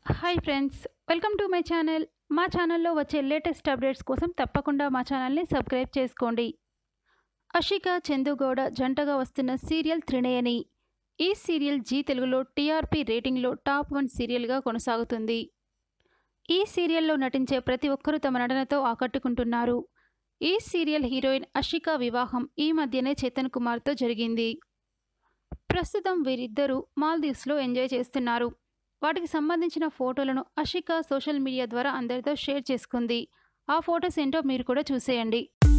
hi friends welcome to my channel మా ఛానల్లో వచ్చే లేటెస్ట్ అప్డేట్స్ కోసం తప్పకుండా మా ఛానల్ని సబ్స్క్రైబ్ చేసుకోండి అషిక చందుగౌడ జంటగా వస్తున్న సీరియల్ త్రినయని ఈ సీరియల్ జీ తెలుగులో టీఆర్పీ రేటింగ్లో టాప్ వన్ సీరియల్గా కొనసాగుతుంది ఈ సీరియల్లో నటించే ప్రతి ఒక్కరూ తమ నటనతో ఆకట్టుకుంటున్నారు ఈ సీరియల్ హీరోయిన్ అషిక వివాహం ఈ మధ్యనే చేతన్ కుమార్తో జరిగింది ప్రస్తుతం వీరిద్దరూ మాల్దీవ్స్లో ఎంజాయ్ చేస్తున్నారు వాటికి సంబంధించిన ఫోటోలను అషిక సోషల్ మీడియా ద్వారా అందరితో షేర్ చేసుకుంది ఆ ఫొటోస్ ఏంటో మీరు కూడా చూసేయండి